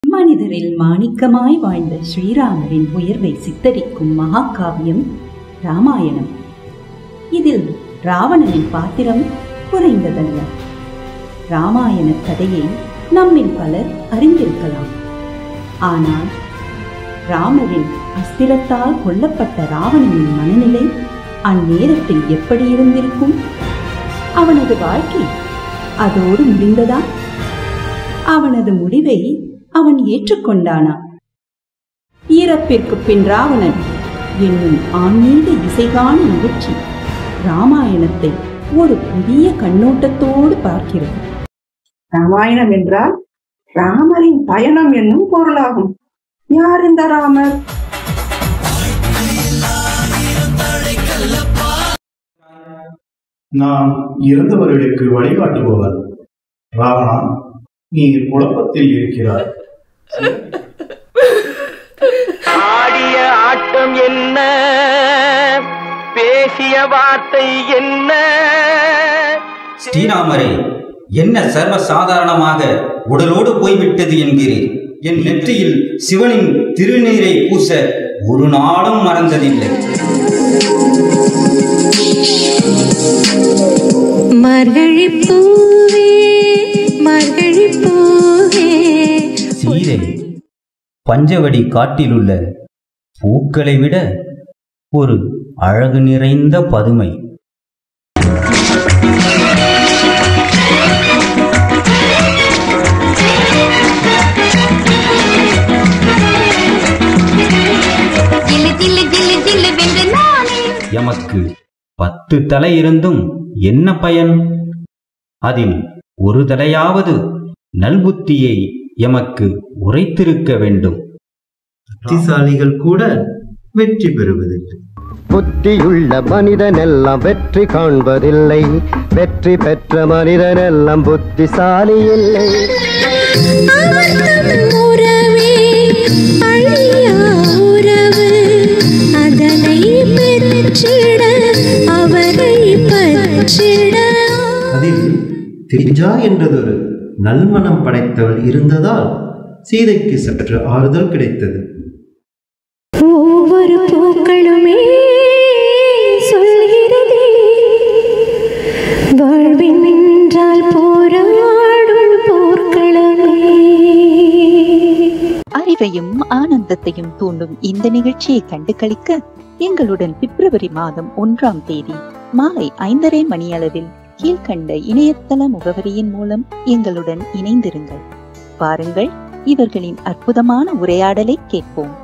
மனிதரில் மாணிக்கமாய் வாழ்ந்த ஸ்ரீராமரின் உயர்வை சித்தரிக்கும் மகாகாவியம் ராமாயணம் இதில் ராவணனின் பாத்திரம் குறைந்ததல்ல ராமாயண கதையை நம்மில் பலர் அறிந்திருக்கலாம் ஆனால் ராமரின் அஸ்திரத்தால் கொல்லப்பட்ட ராவணனின் மனநிலை அந்நேரத்தில் எப்படி இருந்திருக்கும் அவனது வாழ்க்கை அதோடு முடிந்ததா அவனது முடிவை அவன் ஏற்றுக்கொண்டானா ஈரப்பிற்கு பின் ராவணன் என்னும் ஆன்மீக இசைகான நிகழ்ச்சி ராமாயணத்தை ஒரு புதிய கண்ணோட்டத்தோடு பார்க்கிறது ராமாயணம் என்றால் ராமரின் பயணம் என்னும் பொருளாகும் யார் இந்த ராமர் நான் இறந்தவர்களுக்கு வழிகாட்டுபவர் ராவணா நீ குழப்பத்தில் இருக்கிறாய் ஆடிய ஆட்டம் என்ன பேசிய வார்த்தை என்ன ஸ்ரீராமரே என்ன சர்வ சாதாரணமாக உடலோடு போய்விட்டது என்கிறீர் என் நெற்றியில் சிவனின் திருநீரை பூச ஒரு நாளும் மறந்ததில்லை மர்கழி பூவே மர்கழி பூவே சீதை பஞ்சவடி காட்டிலுள்ள பூக்களை விட ஒரு அழகு நிறைந்த பதுமை ஜில்லு ஜில்லு ஜில்லு ஜில்லு வென்று நானே எமக்கு பத்து தலை இருந்தும் என்ன பயன் அதில் ஒரு தலையாவது நல்புத்தியை எமக்கு உரைத்திருக்க வேண்டும் புத்திசாலிகள் கூட வெற்றி பெறுவதில்லை புத்தியுள்ள மனிதனெல்லாம் வெற்றி காண்பதில்லை வெற்றி பெற்ற மனிதனெல்லாம் புத்திசாலி இல்லை அவர் தம் உறவே அழியா உறவு அதனை பெற்றிட அவரை பற்றிட அதில் திரிஜா என்றதொரு நல்மனம் படைத்தவள் இருந்ததால் சீதைக்கு சற்று ஆறுதல் கிடைத்தது ஒவ்வொரு பூக்களுமே சொல்கிறதே வாழ்வின் என்றால் போராடும் போர்க்களமே அறிவையும் ஆனந்தத்தையும் தூண்டும் இந்த நிகழ்ச்சியை கண்டு களிக்க எங்களுடன் பிப்ரவரி மாதம் ஒன்றாம் தேதி மாலை ஐந்தரை மணியளவில் கீழ்கண்ட இணையதள முகவரியின் மூலம் எங்களுடன் இணைந்திருங்கள் பாருங்கள் இவர்களின் அற்புதமான உரையாடலை கேட்போம்